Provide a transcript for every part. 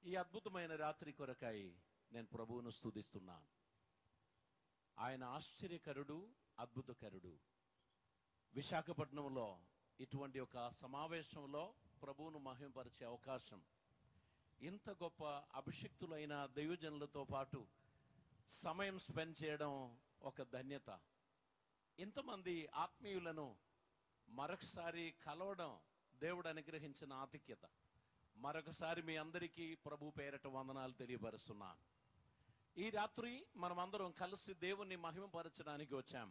ఈ అద్భుతమైన రాత్రి కొరకై నేను ప్రభువును స్తుతిస్తున్నాను ఆయన ఆశ్చర్యకరుడు అద్భుతకరుడు విశాఖపట్నంలో ఇటువంటి ఒక సమావేశంలో ప్రభువును మహింపరిచే అవకాశం ఇంత గొప్ప అభిషిక్తులైన దైవజనులతో పాటు సమయం స్పెండ్ చేయడం ఒక ధన్యత ఇంతమంది ఆత్మీయులను మరొకసారి కలవడం దేవుడు అనుగ్రహించిన ఆతిక్యత మరొకసారి మీ అందరికీ ప్రభు పేరట వందనాలు తెలియపరుస్తున్నాను ఈ రాత్రి మనమందరం కలిసి దేవుణ్ణి మహిమపరచడానికి వచ్చాం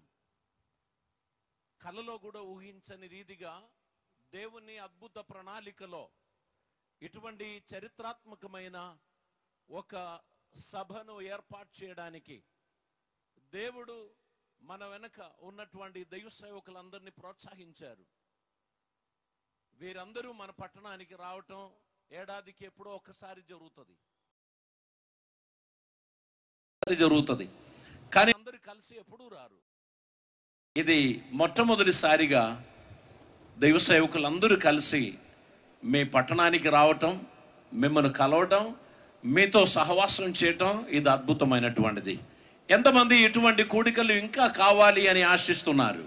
కలలో కూడా ఊహించని రీతిగా దేవుని అద్భుత ప్రణాళికలో ఇటువంటి చరిత్రాత్మకమైన ఒక సభను ఏర్పాటు చేయడానికి దేవుడు మన వెనక ఉన్నటువంటి దైవ సేవకులందరినీ ప్రోత్సహించారు వీరందరూ మన పట్టణానికి రావటం ఏడాదికి ఎప్పుడో ఒకసారి జరుగుతుంది జరుగుతుంది కానీ అందరూ కలిసి ఎప్పుడూ రారు ఇది మొట్టమొదటిసారిగా దైవ సేవకులందరూ కలిసి మీ పట్టణానికి రావటం మిమ్మల్ని కలవటం మీతో సహవాసం చేయటం ఇది అద్భుతమైనటువంటిది ఎంతమంది ఇటువంటి కూడికలు ఇంకా కావాలి అని ఆశిస్తున్నారు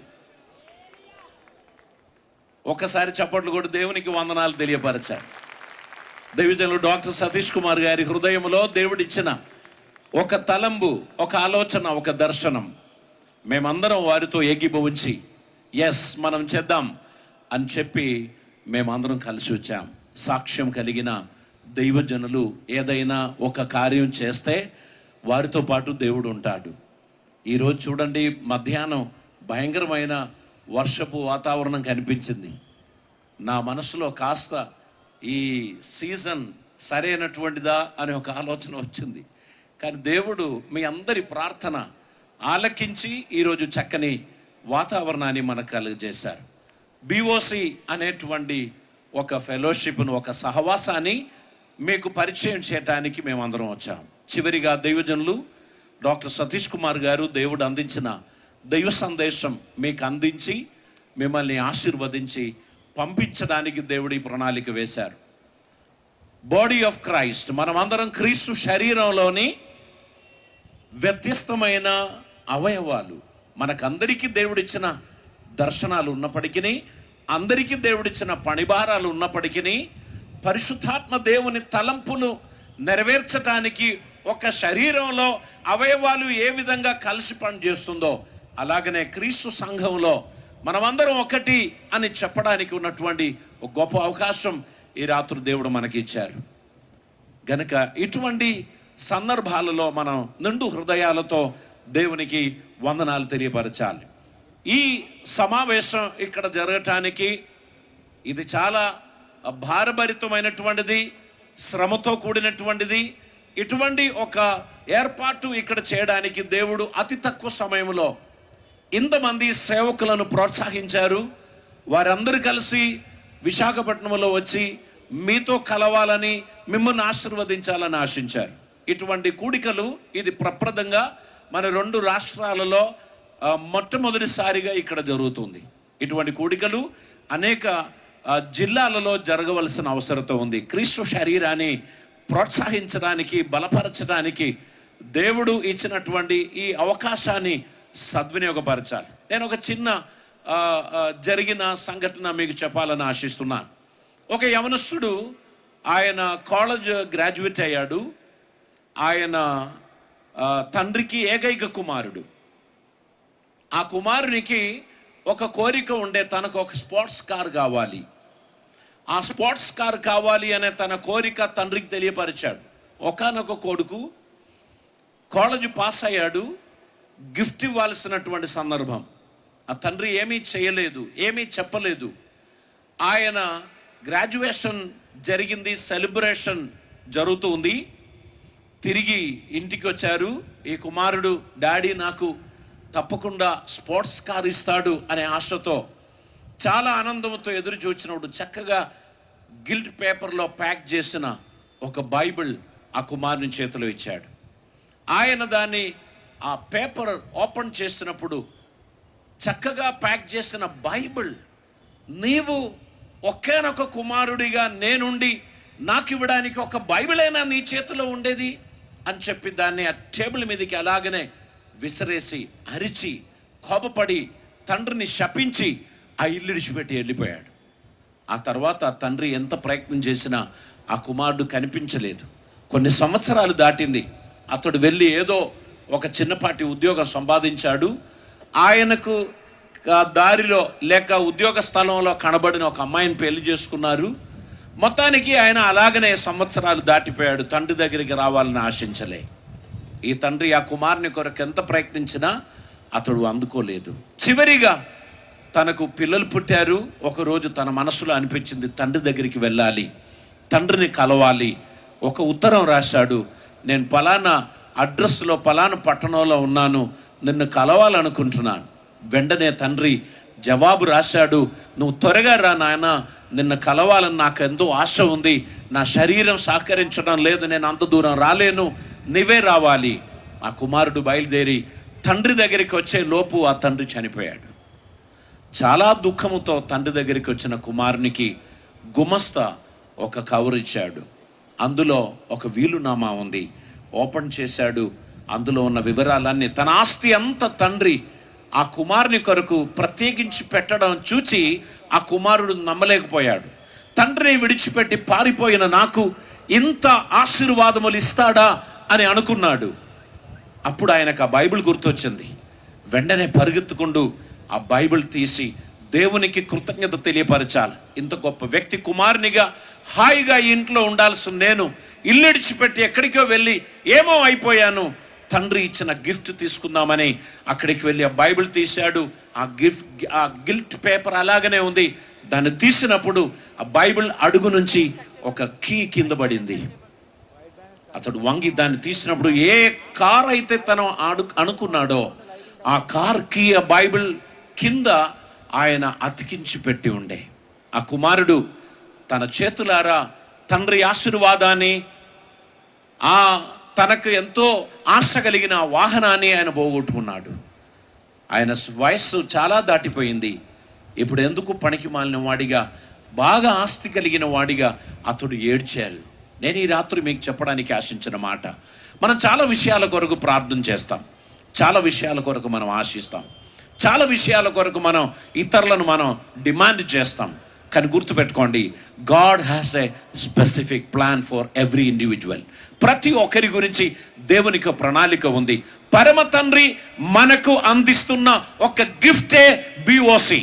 ఒకసారి చప్పట్లు కూడా దేవునికి వందనాలు తెలియపరచారు దైవజనులు డాక్టర్ సతీష్ కుమార్ గారి హృదయంలో దేవుడిచ్చిన ఒక తలంబు ఒక ఆలోచన ఒక దర్శనం మేమందరం వారితో ఏకీభవించి ఎస్ మనం చేద్దాం అని చెప్పి మేమందరం కలిసి వచ్చాం సాక్ష్యం కలిగిన దైవజనులు ఏదైనా ఒక కార్యం చేస్తే వారితో పాటు దేవుడు ఉంటాడు ఈరోజు చూడండి మధ్యాహ్నం భయంకరమైన వర్షపు వాతావరణం కనిపించింది నా మనసులో కాస్త ఈ సీజన్ సరైనటువంటిదా అనే ఒక ఆలోచన వచ్చింది కానీ దేవుడు మీ అందరి ప్రార్థన ఆలకించి ఈరోజు చక్కని వాతావరణాన్ని మనకు కలుగజేశారు బీఓసి అనేటువంటి ఒక ఫెలోషిప్ను ఒక సహవాసాన్ని మీకు పరిచయం చేయడానికి మేమందరం వచ్చాం చివరిగా దైవజనులు డాక్టర్ సతీష్ కుమార్ గారు దేవుడు అందించిన దైవ సందేశం మీకు అందించి మిమ్మల్ని ఆశీర్వదించి పంపించడానికి దేవుడి ప్రణాళిక వేశారు బాడీ ఆఫ్ క్రైస్ట్ మనమందరం క్రీస్తు శరీరంలోని వ్యత్యస్తమైన అవయవాలు మనకందరికీ దేవుడిచ్చిన దర్శనాలు ఉన్నప్పటికీ అందరికీ దేవుడిచ్చిన పనిభారాలు ఉన్నప్పటికీ పరిశుద్ధాత్మ దేవుని తలంపులు నెరవేర్చడానికి ఒక శరీరంలో అవయవాలు ఏ విధంగా కలిసి పనిచేస్తుందో అలాగనే క్రీస్తు సంఘంలో మనమందరం ఒకటి అని చెప్పడానికి ఉన్నటువంటి ఒక గొప్ప అవకాశం ఈ రాత్రి దేవుడు మనకి ఇచ్చారు గనుక ఇటువంటి సందర్భాలలో మనం నిండు హృదయాలతో దేవునికి వందనాలు తెలియపరచాలి ఈ సమావేశం ఇక్కడ జరగటానికి ఇది చాలా భారభరితమైనటువంటిది శ్రమతో కూడినటువంటిది ఇటువంటి ఒక ఏర్పాటు ఇక్కడ చేయడానికి దేవుడు అతి తక్కువ సమయంలో ఇంతమంది సేవకులను ప్రోత్సహించారు వారందరూ కలిసి విశాఖపట్నంలో వచ్చి మీతో కలవాలని మిమ్మల్ని ఆశీర్వదించాలని ఆశించారు ఇటువంటి కూడికలు ఇది ప్రప్రదంగా మన రెండు రాష్ట్రాలలో ఆ, మొట్టమొదటిసారిగా ఇక్కడ జరుగుతుంది ఇటువంటి కూడికలు అనేక ఆ, జిల్లాలలో జరగవలసిన అవసరత ఉంది క్రీస్తు శరీరాన్ని ప్రోత్సహించడానికి బలపరచడానికి దేవుడు ఇచ్చినటువంటి ఈ అవకాశాన్ని సద్వినియోగపరచాలి నేను ఒక చిన్న ఆ, ఆ, జరిగిన సంఘటన మీకు చెప్పాలని ఆశిస్తున్నాను ఒక యవనస్తుడు ఆయన కాలేజ్ గ్రాడ్యుయేట్ అయ్యాడు ఆయన ఆ, తండ్రికి ఏకైక కుమారుడు ఆ కుమారునికి ఒక కోరిక ఉండే తనకు ఒక స్పోర్ట్స్ కార్ కావాలి ఆ స్పోర్ట్స్ కార్ కావాలి అనే తన కోరిక తండ్రికి తెలియపరిచాడు ఒకనొక కొడుకు కాలేజ్ పాస్ అయ్యాడు గిఫ్ట్ ఇవ్వాల్సినటువంటి సందర్భం ఆ తండ్రి ఏమీ చేయలేదు ఏమీ చెప్పలేదు ఆయన గ్రాడ్యుయేషన్ జరిగింది సెలబ్రేషన్ జరుగుతుంది తిరిగి ఇంటికి వచ్చారు ఈ కుమారుడు డాడీ నాకు తప్పకుండా స్పోర్ట్స్ కార్ ఇస్తాడు అనే ఆశతో చాలా ఆనందంతో ఎదురు చూచినప్పుడు చక్కగా గిల్ట్ పేపర్లో ప్యాక్ చేసిన ఒక బైబిల్ ఆ కుమారుని చేతిలో ఇచ్చాడు ఆయన దాన్ని ఆ పేపర్ ఓపెన్ చేసినప్పుడు చక్కగా ప్యాక్ చేసిన బైబిల్ నీవు ఒకేనొక కుమారుడిగా నేనుండి నాకు ఇవ్వడానికి ఒక బైబిలైనా నీ చేతిలో ఉండేది అని చెప్పి దాన్ని ఆ టేబుల్ మీదకి అలాగనే విసిరేసి అరిచి కోపపడి తండ్రిని శపించి ఆ ఇల్లు విడిచిపెట్టి వెళ్ళిపోయాడు ఆ తర్వాత ఆ తండ్రి ఎంత ప్రయత్నం చేసినా ఆ కుమారుడు కనిపించలేదు కొన్ని సంవత్సరాలు దాటింది అతడు వెళ్ళి ఏదో ఒక చిన్నపాటి ఉద్యోగం సంపాదించాడు ఆయనకు ఆ దారిలో లేక ఉద్యోగ స్థలంలో కనబడిన ఒక అమ్మాయిని పెళ్లి చేసుకున్నారు మొత్తానికి ఆయన అలాగనే సంవత్సరాలు దాటిపోయాడు తండ్రి దగ్గరికి రావాలని ఆశించలే ఈ తండ్రి ఆ కుమారుని కొరకు ఎంత ప్రయత్నించినా అతడు అందుకోలేదు చివరిగా తనకు పిల్లలు పుట్టారు ఒకరోజు తన మనసులో అనిపించింది తండ్రి దగ్గరికి వెళ్ళాలి తండ్రిని కలవాలి ఒక ఉత్తరం రాశాడు నేను పలానా అడ్రస్లో పలానా పట్టణంలో ఉన్నాను నిన్ను కలవాలనుకుంటున్నాను వెంటనే తండ్రి జవాబు రాశాడు నువ్వు త్వరగా రా నాయన నిన్ను కలవాలని నాకు ఎంతో ఆశ ఉంది నా శరీరం సహకరించడం లేదు నేను అంత దూరం రాలేను నీవే రావాలి ఆ కుమారుడు బయలుదేరి తండ్రి దగ్గరికి వచ్చే లోపు ఆ తండ్రి చనిపోయాడు చాలా దుఃఖముతో తండ్రి దగ్గరికి వచ్చిన కుమారునికి గుమస్తా ఒక కవర్ ఇచ్చాడు అందులో ఒక వీలునామా ఉంది ఓపెన్ చేశాడు అందులో ఉన్న వివరాలన్నీ తన ఆస్తి అంత తండ్రి ఆ కుమారుని కొరకు ప్రత్యేకించి పెట్టడం చూచి ఆ కుమారుడు నమ్మలేకపోయాడు తండ్రిని విడిచిపెట్టి పారిపోయిన నాకు ఇంత ఆశీర్వాదములు ఇస్తాడా అని అనుకున్నాడు అప్పుడు ఆయనకు ఆ బైబిల్ గుర్తొచ్చింది వెంటనే పరిగెత్తుకుంటూ ఆ బైబిల్ తీసి దేవునికి కృతజ్ఞత తెలియపరచాలి ఇంత గొప్ప వ్యక్తి కుమారునిగా హాయిగా ఈ ఇంట్లో ఉండాల్సిన నేను ఇల్లు ఇడిచిపెట్టి ఎక్కడికో వెళ్ళి ఏమో అయిపోయాను తండ్రి ఇచ్చిన గిఫ్ట్ తీసుకుందామని అక్కడికి వెళ్ళి ఆ బైబిల్ తీశాడు ఆ గిఫ్ట్ ఆ గిల్ట్ పేపర్ అలాగనే ఉంది దాన్ని తీసినప్పుడు ఆ బైబిల్ అడుగు నుంచి ఒక కీ కింద పడింది అతడు వంగి దాన్ని తీసినప్పుడు ఏ కార్ అయితే తను అడు అనుకున్నాడో ఆ కార్ కీ ఆ బైబిల్ కింద ఆయన అతికించి పెట్టి ఉండే ఆ కుమారుడు తన చేతులారా తండ్రి ఆశీర్వాదాన్ని ఆ తనకు ఎంతో ఆశ కలిగిన ఆ వాహనాన్ని ఆయన పోగొట్టుకున్నాడు ఆయన వయస్సు చాలా దాటిపోయింది ఇప్పుడు ఎందుకు పనికి మాలిన వాడిగా బాగా ఆస్తి కలిగిన వాడిగా అతడు ఏడ్చారు నేను ఈ రాత్రి మీకు చెప్పడానికి ఆశించిన మాట మనం చాలా విషయాల కొరకు ప్రార్థన చేస్తాం చాలా విషయాల కొరకు మనం ఆశిస్తాం చాలా విషయాల కొరకు మనం ఇతరులను మనం డిమాండ్ చేస్తాం కానీ గుర్తుపెట్టుకోండి God has a specific plan for every individual ప్రతి ఒక్కరి గురించి దేవునికి ఒక ప్రణాళిక ఉంది పరమ తండ్రి మనకు అందిస్తున్న ఒక గిఫ్టే బిఓసి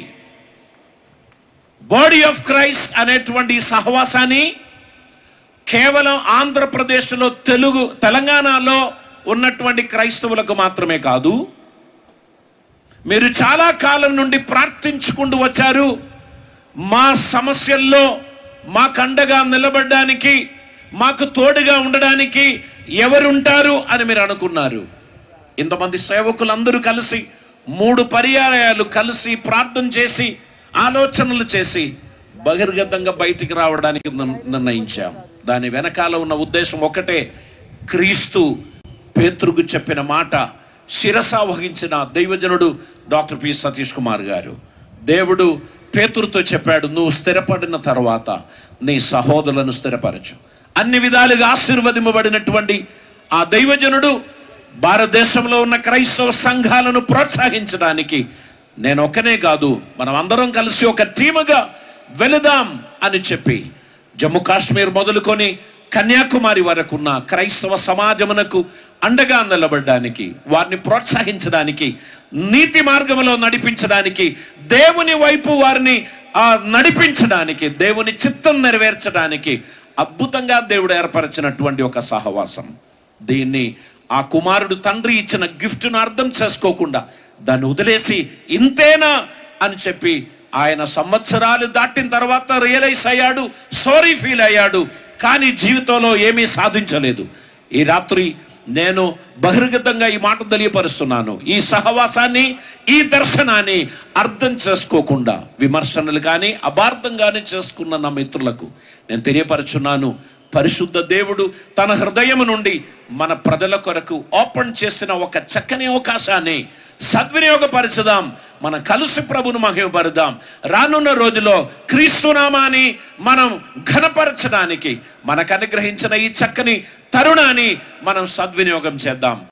బాడీ ఆఫ్ క్రైస్ట్ అనేటువంటి ఈ సహవాసాన్ని కేవలం ఆంధ్రప్రదేశ్లో తెలుగు తెలంగాణలో ఉన్నటువంటి క్రైస్తవులకు మాత్రమే కాదు మీరు చాలా కాలం నుండి ప్రార్థించుకుంటూ వచ్చారు మా సమస్యల్లో మాకు అండగా నిలబడడానికి మాకు తోడుగా ఉండడానికి ఎవరుంటారు అని మీరు అనుకున్నారు ఇంతమంది సేవకులందరూ కలిసి మూడు పర్యాయాలు కలిసి ప్రార్థన చేసి ఆలోచనలు చేసి బహిర్గతంగా బయటికి రావడానికి నిర్- నిర్ణయించాం దాని వెనకాల ఉన్న ఉద్దేశం ఒకటే క్రీస్తు పేతృకు చెప్పిన మాట శిరస వహించిన దైవజనుడు డాక్టర్ పి సతీష్ కుమార్ గారు దేవుడు పేతురుతో చెప్పాడు నువ్వు స్థిరపడిన తర్వాత నీ సహోదరులను స్థిరపరచు అన్ని విధాలుగా ఆశీర్వదింపబడినటువంటి ఆ దైవజనుడు భారతదేశంలో ఉన్న క్రైస్తవ సంఘాలను ప్రోత్సహించడానికి నేను ఒక్కనే కాదు మనం అందరం కలిసి ఒక టీముగా వెళదాం అని చెప్పి జమ్మూ కాశ్మీర్ మొదలుకొని కన్యాకుమారి వరకు ఉన్న క్రైస్తవ సమాజమునకు అండగా నిలబడడానికి వారిని ప్రోత్సహించడానికి నీతి మార్గంలో నడిపించడానికి దేవుని వైపు వారిని ఆ, నడిపించడానికి దేవుని చిత్తం నెరవేర్చడానికి అద్భుతంగా దేవుడు ఏర్పరిచినటువంటి ఒక సహవాసం దీన్ని ఆ కుమారుడు తండ్రి ఇచ్చిన గిఫ్ట్ను అర్థం చేసుకోకుండా దాన్ని వదిలేసి ఇంతేనా అని చెప్పి ఆయన సంవత్సరాలు దాటిన తర్వాత రియలైజ్ అయ్యాడు సారీ ఫీల్ అయ్యాడు కానీ జీవితంలో ఏమీ సాధించలేదు ఈ రాత్రి నేను బహిర్గతంగా ఈ మాట తెలియపరుస్తున్నాను ఈ సహవాసాన్ని ఈ దర్శనాన్ని అర్థం చేసుకోకుండా విమర్శనలు కానీ అబార్థం కానీ చేసుకున్న నా మిత్రులకు నేను తెలియపరుచున్నాను పరిశుద్ధ దేవుడు తన హృదయం నుండి మన ప్రజల కొరకు ఓపెన్ చేసిన ఒక చక్కని అవకాశాన్ని సద్వినియోగపరచుదాం మనం కలిసి ప్రభును మహిమపరుదాం రానున్న రోజులో క్రీస్తునామాని మనం ఘనపరచడానికి మనకు అనుగ్రహించిన ఈ చక్కని తరుణాన్ని మనం సద్వినియోగం చేద్దాం